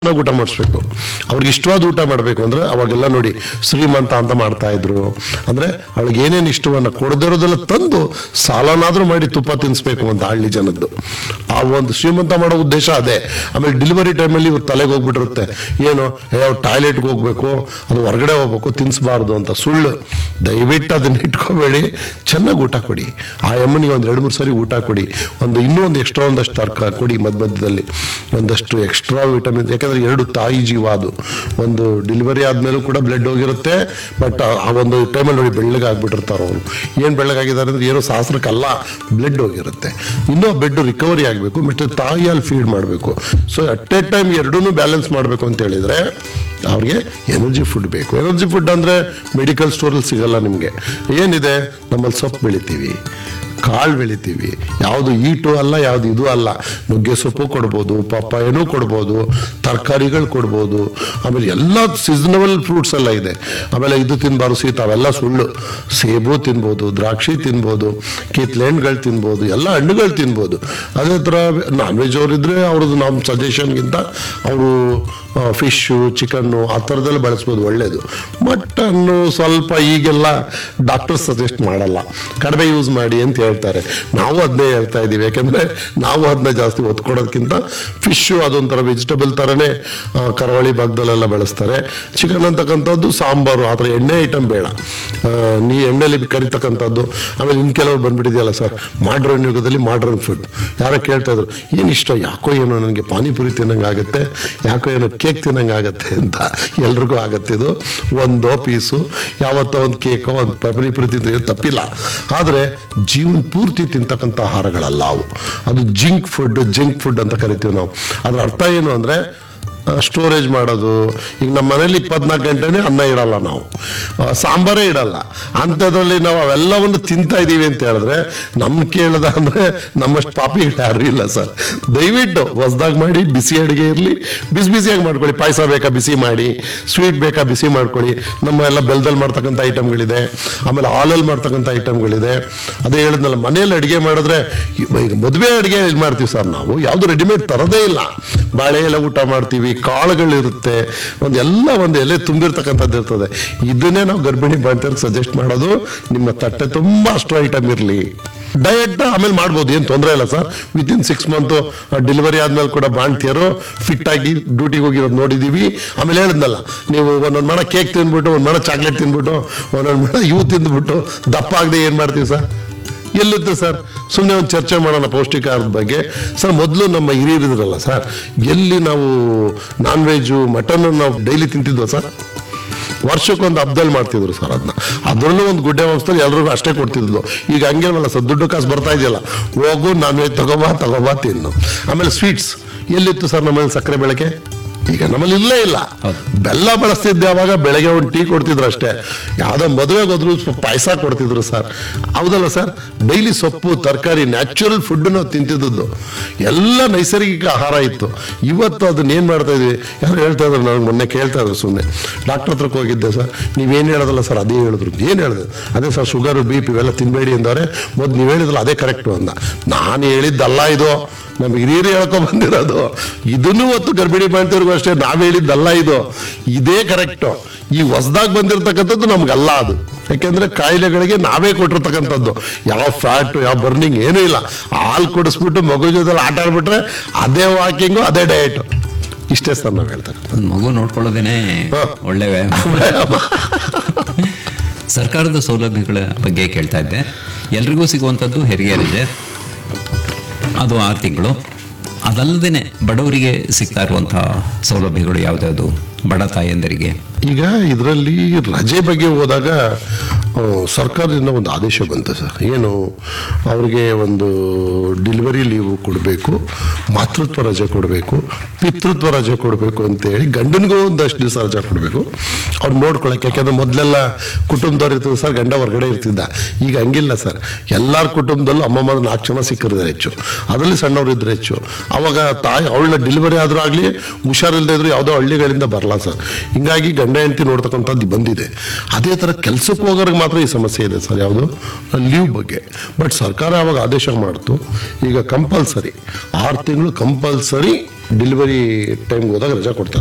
ಚೆನ್ನಾಗಿ ಊಟ ಮಾಡಿಸ್ಬೇಕು ಅವ್ರಿಗೆ ಇಷ್ಟವಾದ ಊಟ ಮಾಡಬೇಕು ಅಂದ್ರೆ ಅವಾಗೆಲ್ಲ ನೋಡಿ ಶ್ರೀಮಂತ ಅಂತ ಮಾಡ್ತಾ ಇದ್ರು ಅಂದ್ರೆ ಅವಳಿಗೆ ಏನೇನು ಇಷ್ಟವನ್ನ ಕೊಡದಿರೋದೆಲ್ಲ ತಂದು ಸಾಲನಾದ್ರೂ ಮಾಡಿ ತುಪ್ಪ ತಿನ್ಸ್ಬೇಕು ಅಂತ ಹಳ್ಳಿ ಜನದ್ದು ಆ ಒಂದು ಶ್ರೀಮಂತ ಮಾಡೋ ಉದ್ದೇಶ ಅದೇ ಆಮೇಲೆ ಡೆಲಿವರಿ ಟೈಮಲ್ಲಿ ಇವ್ರು ತಲೆಗೆ ಹೋಗ್ಬಿಟ್ಟಿರುತ್ತೆ ಏನು ಯಾವ ಟಾಯ್ಲೆಟ್ಗೆ ಹೋಗ್ಬೇಕು ಅದು ಹೊರಗಡೆ ಹೋಗ್ಬೇಕು ತಿನ್ಸ್ಬಾರ್ದು ಅಂತ ಸುಳ್ಳು ದಯವಿಟ್ಟು ಅದನ್ನ ಇಟ್ಕೋಬೇಡಿ ಚೆನ್ನಾಗಿ ಊಟ ಕೊಡಿ ಆ ಅಮ್ಮನಿಗೆ ಒಂದು ಎರಡು ಮೂರು ಸರಿ ಊಟ ಕೊಡಿ ಒಂದು ಇನ್ನೂ ಒಂದು ಎಕ್ಸ್ಟ್ರಾ ಒಂದಷ್ಟು ತರಕಾರಿ ಕೊಡಿ ಮಧ್ಯ ಮಧ್ಯದಲ್ಲಿ ಒಂದಷ್ಟು ಎಕ್ಸ್ಟ್ರಾ ವಿಟಮಿನ್ ಯಾಕಂದ್ರೆ ಎರಡು ತಾಯಿ ಜೀವ ಅದು ಒಂದು ಡೆಲಿವರಿ ಆದ್ಮೇಲೂ ಕೂಡ ಬ್ಲಡ್ ಹೋಗಿರುತ್ತೆ ಬಟ್ ಆ ಒಂದು ಟೈಮಲ್ಲಿ ನೋಡಿ ಬೆಳ್ಳಗೆ ಆಗ್ಬಿಟ್ಟಿರ್ತಾರೆ ಅವರು ಏನು ಬೆಳ್ಳಗಾಗಿದ್ದಾರೆ ಅಂದ್ರೆ ಏನೋ ಶಾಸ್ತ್ರಕ್ಕಲ್ಲ ಬ್ಲಡ್ ಹೋಗಿರುತ್ತೆ ಇನ್ನೂ ಬೆಡ್ ರಿಕವರಿ ಆಗಬೇಕು ಮತ್ತೆ ತಾಯಿಯಲ್ಲಿ ಫೀಡ್ ಮಾಡಬೇಕು ಸೊ ಅಟ್ ಎ ಟೈಮ್ ಎರಡೂ ಬ್ಯಾಲೆನ್ಸ್ ಮಾಡಬೇಕು ಅಂತ ಹೇಳಿದ್ರೆ ಅವ್ರಿಗೆ ಎನರ್ಜಿ ಫುಡ್ ಬೇಕು ಎನರ್ಜಿ ಫುಡ್ ಅಂದ್ರೆ ಮೆಡಿಕಲ್ ಸ್ಟೋರಲ್ಲಿ ಸಿಗಲ್ಲ ನಿಮಗೆ ಏನಿದೆ ನಮ್ಮಲ್ಲಿ ಸೊಪ್ಪು ಬೆಳಿತೀವಿ ಕಾಳು ಬೆಳಿತೀವಿ ಯಾವುದು ಈಟು ಅಲ್ಲ ಯಾವುದು ಇದು ಅಲ್ಲ ನುಗ್ಗೆ ಸೊಪ್ಪು ಕೊಡ್ಬೋದು ಪಪ್ಪಾಯನೂ ಕೊಡ್ಬೋದು ತರಕಾರಿಗಳು ಕೊಡ್ಬೋದು ಆಮೇಲೆ ಎಲ್ಲ ಸೀಸನಬಲ್ ಫ್ರೂಟ್ಸ್ ಎಲ್ಲ ಇದೆ ಆಮೇಲೆ ಇದು ತಿನ್ಬಾರ್ದು ಸೀತ ಅವೆಲ್ಲ ಸುಳ್ಳು ಸೇಬು ತಿನ್ಬೋದು ದ್ರಾಕ್ಷಿ ತಿನ್ಬೋದು ಕಿತ್ಲೆ ಹಣ್ಣುಗಳು ತಿನ್ಬೋದು ಎಲ್ಲ ಹಣ್ಣುಗಳು ತಿನ್ಬೋದು ಅದೇ ಥರ ನಾನ್ ವೆಜ್ ಅವರಿದ್ರೆ ಅವ್ರದ್ದು ನಮ್ಮ ಸಜೆಷನ್ಗಿಂತ ಅವರು ಫಿಶ್ಶು ಚಿಕನ್ನು ಆ ಥರದ್ದೆಲ್ಲ ಬಳಸ್ಬೋದು ಒಳ್ಳೇದು ಮಟನ್ನು ಸ್ವಲ್ಪ ಈಗೆಲ್ಲ ಡಾಕ್ಟರ್ ಸಜೆಸ್ಟ್ ಮಾಡಲ್ಲ ಕಡಿಮೆ ಯೂಸ್ ಮಾಡಿ ಅಂತ ಹೇಳ್ತಾರೆ ನಾವು ಅದನ್ನೇ ಹೇಳ್ತಾ ಇದ್ದೀವಿ ಯಾಕಂದ್ರೆ ನಾವು ಅದನ್ನ ಜಾಸ್ತಿ ಒತ್ತು ಕೊಡೋದಕ್ಕಿಂತ ಫಿಶ್ಶು ಅದೊಂಥರ ವೆಜಿಟಬಲ್ ಥರನೇ ಆ, ಕರಾವಳಿ ಭಾಗದಲ್ಲೆಲ್ಲ ಬೆಳೆಸ್ತಾರೆ ಚಿಕನ್ ಅಂತಕ್ಕಂಥದ್ದು ಸಾಂಬಾರು ಆ ಥರ ಎಣ್ಣೆ ಐಟಮ್ ಬೇಡ ಆ, ನೀ ಎಣ್ಣೆಲಿ ಕರಿತಕ್ಕಂಥದ್ದು ಆಮೇಲೆ ಇನ್ನು ಕೆಲವರು ಬಂದ್ಬಿಟ್ಟಿದೆಯಲ್ಲ ಸರ್ ಮಾಡ್ರನ್ ಯುಗದಲ್ಲಿ ಮಾಡ್ರನ್ ಫುಡ್ ಯಾರೋ ಕೇಳ್ತಾ ಇದ್ರು ಏನು ಇಷ್ಟ ಯಾಕೋ ಏನೋ ನನಗೆ ಪಾನಿಪುರಿ ತಿನ್ನಂಗೆ ಆಗುತ್ತೆ ಯಾಕೋ ಏನೋ ಕೇಕ್ ತಿನ್ನಂಗೆ ಆಗುತ್ತೆ ಅಂತ ಎಲ್ರಿಗೂ ಆಗತ್ತೆ ಇದು ಒಂದೋ ಪೀಸು ಯಾವತ್ತೋ ಒಂದು ಕೇಕೋ ಒಂದು ಪಾನಿಪುರಿ ತಿಂದ್ರೆ ತಪ್ಪಿಲ್ಲ ಆದರೆ ಜೀವನ ಪೂರ್ತಿ ತಿಂತಕ್ಕಂಥ ಆಹಾರಗಳಲ್ಲ ಅವು ಅದು ಜಿಂಕ್ ಫುಡ್ ಜಿಂಕ್ ಫುಡ್ ಅಂತ ಕರಿತೀವಿ ನಾವು ಅದ್ರ ಅರ್ಥ ಏನು ಅಂದ್ರೆ ಸ್ಟೋರೇಜ್ ಮಾಡೋದು ಈಗ ನಮ್ಮ ಮನೇಲಿ ಇಪ್ಪತ್ನಾಲ್ಕು ಗಂಟೆನೇ ಅನ್ನ ಇಡಲ್ಲ ನಾವು ಆ, ಸಾಂಬಾರೇ ಇಡಲ್ಲ ಅಂಥದ್ರಲ್ಲಿ ನಾವು ಅವೆಲ್ಲವನ್ನು ತಿಂತಾ ಇದ್ದೀವಿ ಅಂತ ಹೇಳಿದ್ರೆ ನಮ್ ಕೇಳ್ದ ಅಂದ್ರೆ ನಮ್ಮಷ್ಟು ಪಾಪಿಗಳು ಯಾರು ಇಲ್ಲ ಸರ್ ದಯವಿಟ್ಟು ಹೊಸ್ದಾಗಿ ಮಾಡಿ ಬಿಸಿ ಅಡುಗೆ ಇರಲಿ ಬಿಸಿ ಬಿಸಿಯಾಗಿ ಮಾಡ್ಕೊಳ್ಳಿ ಪಾಯಸ ಬೇಕಾ ಬಿಸಿ ಮಾಡಿ ಸ್ವೀಟ್ ಬೇಕಾ ಬಿಸಿ ಮಾಡ್ಕೊಳ್ಳಿ ನಮ್ಮ ಎಲ್ಲ ಬೆಲ್ದಲ್ಲಿ ಮಾಡ್ತಕ್ಕಂಥ ಐಟಮ್ಗಳಿದೆ ಆಮೇಲೆ ಹಾಲಲ್ಲಿ ಮಾಡ್ತಕ್ಕಂಥ ಐಟಮ್ಗಳಿದೆ ಅದೇ ಹೇಳಿದ್ನಲ್ಲ ಮನೆಯಲ್ಲಿ ಅಡುಗೆ ಮಾಡಿದ್ರೆ ಈಗ ಮದುವೆ ಅಡುಗೆ ಇದು ಮಾಡ್ತೀವಿ ಸರ್ ನಾವು ಯಾವುದು ರೆಡಿಮೇಡ್ ತರೋದೇ ಇಲ್ಲ ಬಾಳೆ ಎಲೆ ಊಟ ಮಾಡ್ತೀವಿ ಕಾಳುಗಳಿರುತ್ತೆ ಒಂದು ಎಲ್ಲ ಒಂದು ಎಲೆ ತುಂಬಿರ್ತಕ್ಕಂಥದ್ದು ಇರ್ತದೆ ಇದನ್ನೇ ನಾವು ಗರ್ಭಿಣಿ ಬಾಂತಿಯವ್ರಿಗೆ ಸಜೆಸ್ಟ್ ಮಾಡೋದು ನಿಮ್ಮ ತಟ್ಟೆ ತುಂಬಾ ಅಷ್ಟು ಐಟಮ್ ಇರಲಿ ಡಯಟ್ ಆಮೇಲೆ ಮಾಡ್ಬೋದು ಏನು ತೊಂದರೆ ಇಲ್ಲ sir with in six month delivery ಆದ್ಮೇಲೆ ಕೂಡ ಬಾಣ್ತಿಯರು ಫಿಟ್ ಆಗಿ ಡ್ಯೂಟಿಗೆ ಹೋಗಿರೋದು ನೋಡಿದೀವಿ ಆಮೇಲೆ ಹೇಳಿದ್ನಲ್ಲ ನೀವು ಒಂದೊಂದು ಮಣ ಕೇಕ್ ತಿಂದ್ಬಿಟ್ಟು ಒಂದು ಮಣ ಚಾಕ್ಲೇಟ್ ತಿಂದ್ಬಿಟ್ಟು ಒಂದೊಂದು ಮಣ ಇವು ತಿಂದ್ಬಿಟ್ಟು ದಪ್ಪ ಆಗದೆ ಏನು ಮಾಡ್ತೀವಿ ಸರ್ ಎಲ್ಲಿತ್ತು ಸರ್ ಸುಮ್ಮನೆ ಒಂದು ಚರ್ಚೆ ಮಾಡೋಣ ಪೌಷ್ಟಿಕಾಹಾರದ ಬಗ್ಗೆ ಸರ್ ಮೊದಲು ನಮ್ಮ ಹಿರಿಯರಿದ್ರಲ್ಲ ಸರ್ ಎಲ್ಲಿ ನಾವು ನಾನ್ ವೆಜ್ಜು ಮಟನ್ ನಾವು ಡೈಲಿ ತಿಂತಿದ್ವ ಸರ್ ವರ್ಷಕ್ಕೊಂದು ಹಬ್ಬದಲ್ಲಿ ಮಾಡ್ತಿದ್ರು ಸರ್ ಅದನ್ನ ಅದರಲ್ಲೂ ಒಂದು ಗುಡ್ಡೆ ವಂಶದಲ್ಲಿ ಎಲ್ರಿಗೂ ಅಷ್ಟೇ ಕೊಡ್ತಿದ್ಲು ಈಗ ಹಂಗೇನಲ್ಲ ಸರ್ ದುಡ್ಡು ಕಾಸು ಬರ್ತಾ ಇದೆಯಲ್ಲ ಹೋಗು ನಾನ್ ವೆಜ್ ತಗೋಬಾ ತಗೋಬಾ ತಿನ್ನು ಆಮೇಲೆ ಸ್ವೀಟ್ಸ್ ಎಲ್ಲಿತ್ತು ಸರ್ ನಮ್ಮಲ್ಲಿ ಸಕ್ಕರೆ ಬೆಳಕೆ ಈಗ ನಮ್ಮಲ್ಲಿ ಇಲ್ಲೇ ಇಲ್ಲ ಬೆಲ್ಲ ಬಳಸ್ತಿದ್ದೆ ಅವಾಗ ಬೆಳಗ್ಗೆ ಒಂದು ಟೀ ಕೊಡ್ತಿದ್ರು ಅಷ್ಟೇ ಯಾವ್ದೋ ಮದುವೆಗೆ ಹೋದ್ರು ಸ್ವಲ್ಪ ಪಾಯಸ ಕೊಡ್ತಿದ್ರು ಸರ್ ಹೌದಲ್ಲ ಸರ್ ಡೈಲಿ ಸೊಪ್ಪು ತರಕಾರಿ ನ್ಯಾಚುರಲ್ ಫುಡ್ ನಾವು ತಿಂತಿದ್ದದ್ದು ಎಲ್ಲ ನೈಸರ್ಗಿಕ ಆಹಾರ ಇತ್ತು ಇವತ್ತು ಅದನ್ನ ಏನ್ ಮಾಡ್ತಾ ಇದೀವಿ ಯಾರು ಹೇಳ್ತಾ ಇದ್ರು ನನಗೆ ಮೊನ್ನೆ ಕೇಳ್ತಾ ಇದ್ರು ಸುಮ್ಮನೆ ಡಾಕ್ಟರ್ ಹತ್ರಕ್ಕೆ ಹೋಗಿದ್ದೆ ಸರ್ ನೀವೇನು ಹೇಳೋದಲ್ಲ ಸರ್ ಅದೇ ಹೇಳಿದ್ರು ಏನು ಹೇಳಿದೆ ಅದೇ ಸರ್ ಶುಗರ್ ಬಿ ಪಿ ಇವೆಲ್ಲ ತಿನ್ಬೇಡಿ ಅಂದವ್ರೆ ಮೊದಲು ನೀವು ಹೇಳಿದ್ರಲ್ಲ ಅದೇ ಕರೆಕ್ಟು ಅಂದ ನಾನು ಹೇಳಿದ್ದಲ್ಲ ಇದು ನಮ್ಗೆ ಹಿರಿಯರು ಹೇಳ್ಕೊಂಡ್ ಬಂದಿರೋದು ಇದನ್ನು ಹೊತ್ತು ಗರ್ಭಿಣಿ ಮಾಡ್ತಿರ್ಗೂ ಅಷ್ಟೇ ನಾವ್ ಹೇಳಿದ್ದಲ್ಲ ಇದು ಇದೇ ಕರೆಕ್ಟ್ ಈ ಹೊಸದಾಗಿ ಬಂದಿರತಕ್ಕಂಥದ್ದು ನಮ್ಗಲ್ಲ ಅದು ಯಾಕೆಂದ್ರೆ ಕಾಯಿಲೆಗಳಿಗೆ ನಾವೇ ಕೊಟ್ಟಿರ್ತಕ್ಕಂಥದ್ದು ಯಾವ ಫ್ಯಾಟ್ ಯಾವ ಬರ್ನಿಂಗ್ ಏನೂ ಇಲ್ಲ ಹಾಲು ಕುಡಿಸ್ಬಿಟ್ಟು ಮಗು ಜೊತೆ ಆಟ ಆಡ್ಬಿಟ್ರೆ ಅದೇ ವಾಕಿಂಗು ಅದೇ ಡಯಟ್ ಇಷ್ಟೇ ಸರ್ ನಾವು ಹೇಳ್ತಕ್ಕಂಥ ಒಂದ್ ಮಗು ನೋಡ್ಕೊಳ್ಳೋದೇನೆ ಹಾ. ಒಳ್ಳೆ ವ್ಯಾಯಾಮ ಸರ್ಕಾರದ ಸೌಲಭ್ಯಗಳ ಬಗ್ಗೆ ಕೇಳ್ತಾ ಇದ್ದೆ ಎಲ್ರಿಗೂ ಸಿಗುವಂಥದ್ದು ಹೆರಿಗೆ ರಜೆ ಅದು ಆರು ತಿಂಗಳು ಅದಲ್ಲದೆ ಬಡವರಿಗೆ ಸಿಗ್ತಾ ಇರುವಂತಹ ಸೌಲಭ್ಯಗಳು ಯಾವ್ದ್ಯಾವುದು ಬಡ ತಾಯಂದರಿಗೆ ಈಗ ಇದರಲ್ಲಿ ರಜೆ ಬಗ್ಗೆ ಹೋದಾಗ ಆ, ಸರ್ಕಾರದಿಂದ ಒಂದು ಆದೇಶ ಬಂತು ಸರ್ ಏನು ಅವ್ರಿಗೆ ಒಂದು ಡೆಲಿವರಿ ಲೀವ್ ಕೊಡಬೇಕು ಮಾತೃತ್ವ ರಜೆ ಕೊಡಬೇಕು ಪಿತೃತ್ವ ರಜೆ ಕೊಡಬೇಕು ಅಂತೇಳಿ ಗಂಡನಿಗೂ ಒಂದಷ್ಟು ದಿವಸ ರಜೆ ಕೊಡಬೇಕು ಅವ್ರು ನೋಡ್ಕೊಳಕ್ಕೆ ಯಾಕೆಂದ್ರೆ ಮೊದಲೆಲ್ಲ ಕುಟುಂಬದವ್ರು ಇರ್ತದೆ ಸರ್ ಗಂಡ ಹೊರಗಡೆ ಇರ್ತಿದ್ದ ಈಗ ಹಂಗಿಲ್ಲ ಸರ್ ಎಲ್ಲರ ಕುಟುಂಬದಲ್ಲೂ ಅಮ್ಮಮ್ಮ ನಾಲ್ಕು ಜನ ಸಿಕ್ಕಿದ್ರೆ ಹೆಚ್ಚು ಅದರಲ್ಲಿ ಸಣ್ಣವ್ರು ಇದ್ರೆ ಹೆಚ್ಚು ಅವಾಗ ತಾಯಿ ಅವಳ ಡೆಲಿವರಿ ಆದ್ರೂ ಆಗಲಿ ಹುಷಾರಿಲ್ಲದೆ ಇದ್ರು ಯಾವುದೋ ಹಳ್ಳಿಗಳಿಂದ ಬರಲ್ಲ ಸರ್ ಹಿಂಗಾಗಿ ಗಂಡ ಹೆಂಡತಿ ನೋಡ್ತಕ್ಕಂಥದ್ದು ಬಂದಿದೆ ಅದೇ ಥರ ಕೆಲ್ಸಕ್ಕೆ ಹೋಗೋರ್ಗೆ ಮಾತ್ರ ಈ ಸಮಸ್ಯೆ ಇದೆ ಸರ್ ಯಾವುದು ಲೀವ್ ಬಗ್ಗೆ ಬಟ್ ಸರ್ಕಾರ ಅವಾಗ ಆದೇಶ ಮಾಡ್ತು ಈಗ ಕಂಪಲ್ಸರಿ ಆರು ತಿಂಗಳು ಕಂಪಲ್ಸರಿ ಡೆಲಿವರಿ ಟೈಮ್ಗೆ ಹೋದಾಗ ರಜಾ ಕೊಡ್ತಾರೆ